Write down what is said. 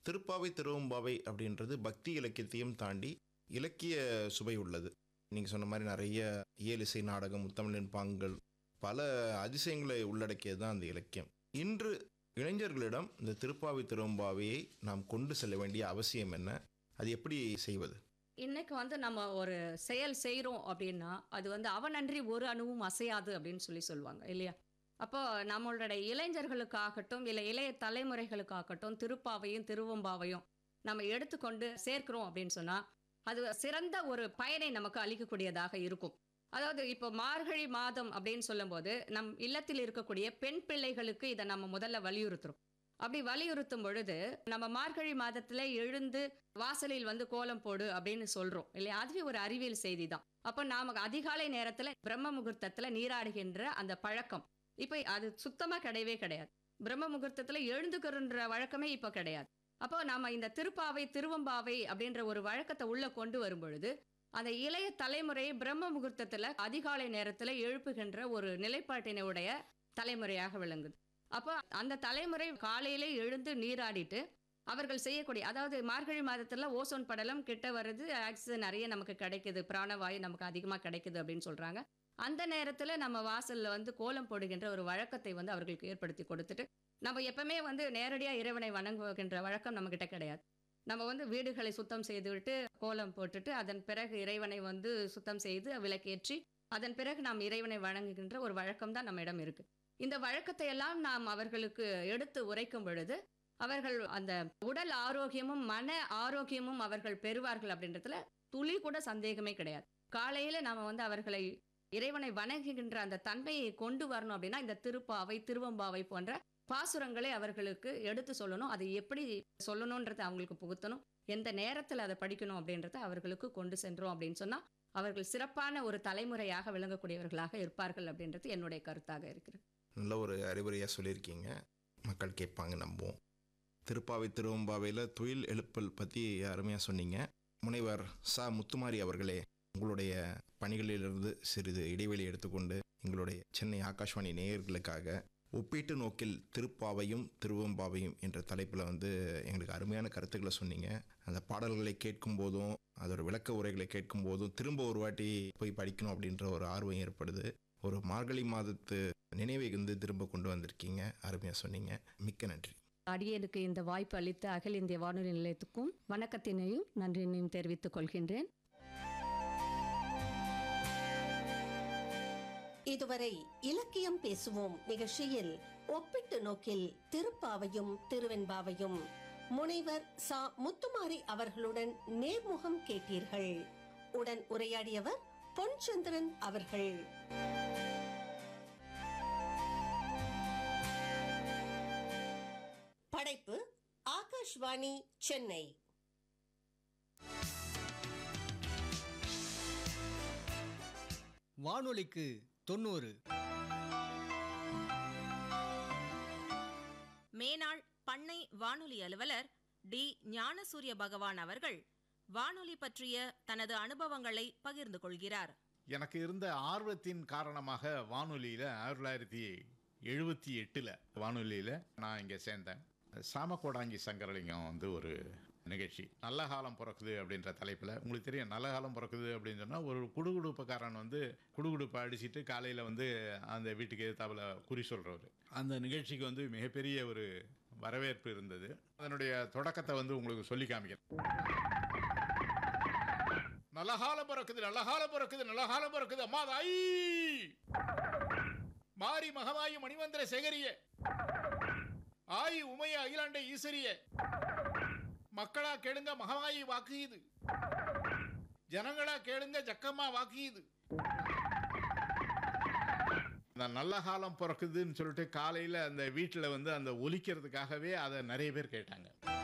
திருப்பாவை திருவம்பாவை அப்படின்றது பக்தி இலக்கியத்தையும் தாண்டி இலக்கிய சுவை உள்ளது நீங்கள் சொன்ன மாதிரி நிறைய இயலிசை நாடகம் முத்தமிழின் பாங்கள் பல அதிசயங்களை உள்ளடக்கியது தான் அந்த இலக்கியம் இன்று இளைஞர்களிடம் இந்த திருப்பாவை திருவம்பாவையை நாம் கொண்டு செல்ல வேண்டிய அவசியம் என்ன அது எப்படி செய்வது இன்னைக்கு வந்து நம்ம ஒரு செயல் செய்கிறோம் அப்படின்னா அது வந்து அவனன்றி ஒரு அணுவும் அசையாது அப்படின்னு சொல்லி சொல்லுவாங்க இல்லையா அப்போ நம்மளுடைய இளைஞர்களுக்காகட்டும் இல்லை இளைய தலைமுறைகளுக்காகட்டும் திருப்பாவையும் திருவம்பாவையும் நம்ம எடுத்துக்கொண்டு சேர்க்கிறோம் அப்படின்னு சொன்னா அது சிறந்த ஒரு பயனை நமக்கு அளிக்கக்கூடியதாக இருக்கும் அதாவது இப்போ மார்கழி மாதம் அப்படின்னு சொல்லும்போது நம் இல்லத்தில் இருக்கக்கூடிய பெண் பிள்ளைகளுக்கு இதை நம்ம முதல்ல வலியுறுத்துறோம் அப்படி வலியுறுத்தும் பொழுது நம்ம மார்கழி மாதத்துல எழுந்து வாசலில் வந்து கோலம் போடு அப்படின்னு சொல்றோம் இல்லையா அதுவே ஒரு அறிவியல் செய்தி தான் அப்போ நாம அதிகாலை நேரத்துல பிரம்ம முகூர்த்தத்துல நீராடுகின்ற அந்த பழக்கம் இப்ப அது சுத்தமா கிடையவே கிடையாது பிரம்ம முகூர்த்தத்துல எழுந்துக்கிறன்ற வழக்கமே இப்ப கிடையாது அப்போ நாம இந்த திருப்பாவை திருவம்பாவை அப்படின்ற ஒரு வழக்கத்தை உள்ள கொண்டு வரும் பொழுது அந்த இளைய தலைமுறை பிரம்ம முகூர்த்தத்துல அதிகாலை நேரத்துல எழுப்புகின்ற ஒரு நிலைப்பாட்டினுடைய தலைமுறையாக விளங்குது அப்போ அந்த தலைமுறை காலையிலே எழுந்து நீராடிட்டு அவர்கள் செய்யக்கூடிய அதாவது மார்கழி மாதத்துல ஓசோன் படலம் கிட்ட வருது ஆக்சிஜன் நிறைய நமக்கு கிடைக்குது பிராணவாயு நமக்கு அதிகமா கிடைக்குது அப்படின்னு சொல்றாங்க அந்த நேரத்துல நம்ம வாசல்ல வந்து கோலம் போடுகின்ற ஒரு வழக்கத்தை வந்து அவர்களுக்கு ஏற்படுத்தி கொடுத்துட்டு நம்ம எப்பவுமே வந்து நேரடியா இறைவனை வணங்குகின்ற வழக்கம் நம்ம கிட்ட கிடையாது நம்ம வந்து வீடுகளை சுத்தம் செய்துவிட்டு கோலம் போட்டுட்டு அதன் பிறகு இறைவனை வந்து சுத்தம் செய்து விளக்கேற்றி அதன் பிறகு நாம் இறைவனை வணங்குகின்ற ஒரு வழக்கம் தான் நம்மிடம் இருக்கு இந்த வழக்கத்தை எல்லாம் நாம் அவர்களுக்கு எடுத்து உரைக்கும் பொழுது அவர்கள் அந்த உடல் ஆரோக்கியமும் மன ஆரோக்கியமும் அவர்கள் பெறுவார்கள் அப்படின்றதுல துளி கூட சந்தேகமே கிடையாது காலையில நாம வந்து அவர்களை இறைவனை வணங்குகின்ற அந்த தன்மையை கொண்டு வரணும் அப்படின்னா இந்த திருப்பாவை திருவம்பாவை போன்ற பாசுரங்களை அவர்களுக்கு எடுத்து சொல்லணும் அது எப்படி சொல்லணுன்றதை அவங்களுக்கு புகுத்தணும் எந்த நேரத்தில் அதை படிக்கணும் அப்படின்றத அவர்களுக்கு கொண்டு சென்றோம் அப்படின்னு சொன்னா அவர்கள் சிறப்பான ஒரு தலைமுறையாக விளங்கக்கூடியவர்களாக இருப்பார்கள் அப்படின்றது என்னுடைய கருத்தாக இருக்கிறது நல்ல ஒரு அறிவுரையாக சொல்லியிருக்கீங்க மக்கள் கேட்பாங்க நம்புவோம் திருப்பாவை திருவம்பாவையில் துயில் எழுப்பல் பற்றி அருமையாக சொன்னீங்க முனைவர் ச முத்துமாரி அவர்களே உங்களுடைய பணிகளிலிருந்து சிறிது இடைவெளி எடுத்துக்கொண்டு எங்களுடைய சென்னை ஆகாஷ்வாணி நேயர்களுக்காக ஒப்பீட்டு நோக்கில் திருப்பாவையும் திருவம்பாவையும் என்ற தலைப்பில் வந்து எங்களுக்கு அருமையான கருத்துக்களை சொன்னீங்க அந்த பாடல்களை கேட்கும் போதும் அதோட விளக்க உரைகளை கேட்கும் போதும் திரும்ப ஒரு வாட்டி போய் படிக்கணும் அப்படின்ற ஒரு ஆர்வம் ஏற்படுது ஒரு மார்கழி மாதத்து நினைவை வந்து திரும்ப கொண்டு வந்திருக்கீங்க அருமையாக சொன்னீங்க மிக்க நன்றி அடியனுக்கு இந்த வாய்ப்பு அளித்த அகில இந்திய வானொலி நிலையத்துக்கும் வணக்கத்தினையும் நன்றியினையும் தெரிவித்துக் கொள்கின்றேன் இதுவரை இலக்கியம் பேசுவோம் நிகழ்ச்சியில் ஒப்பிட்டு நோக்கில் திருப்பாவையும் திருவெண்பாவையும் முனைவர் சா முத்துமாரி அவர்களுடன் நேர்முகம் கேட்டீர்கள் உடன் உரையாடியவர் பொன்சந்திரன் அவர்கள் படைப்பு ஆகாஷ்வாணி சென்னை வானொலிக்கு தொண்ணூறு மேனாள் பண்ணை வானொலி அலுவலர் டி ஞானசூரிய பகவான் அவர்கள் வானொலி பற்றிய தனது அனுபவங்களை பகிர்ந்து கொள்கிறார் எனக்கு இருந்த ஆர்வத்தின் காரணமாக வானொலியில் ஆயிரத்தி தொள்ளாயிரத்தி எழுபத்தி எட்டில் வானொலியில் நான் இங்கே சேர்ந்தேன் சாமக்கோடாங்கி சங்கரலிங்கம் வந்து ஒரு நிகழ்ச்சி நல்ல காலம் பிறக்குது அப்படின்ற தலைப்பில் உங்களுக்கு தெரியும் நல்ல காலம் பிறக்குது அப்படின்னு சொன்னால் ஒரு குடுகுடுப்புக்காரன் வந்து குடுகுடுப்பை அடிச்சிட்டு காலையில் வந்து அந்த வீட்டுக்கு எதிர்த்தாப்புல குறி சொல்கிறவர் அந்த நிகழ்ச்சிக்கு வந்து மிகப்பெரிய ஒரு வரவேற்பு இருந்தது அதனுடைய தொடக்கத்தை வந்து உங்களுக்கு சொல்லி காமிக்கிறேன் நல்ல காலம் பிறக்குது நல்ல காலம் பிறக்குது நல்ல காலம் பிறக்குது அம்மா தாயி மாரி மகமாயி மணிமந்திர சேகரிய ஆயி உமைய அகிலாண்ட ஈஸ்வரிய மக்களா கேளுங்க மகமாயி வாக்குயுது ஜனங்களா கேளுங்க ஜக்கம்மா வாக்குயுது இந்த நல்ல காலம் பிறக்குதுன்னு சொல்லிட்டு காலையில் அந்த வீட்டில் வந்து அந்த ஒலிக்கிறதுக்காகவே அதை நிறைய பேர் கேட்டாங்க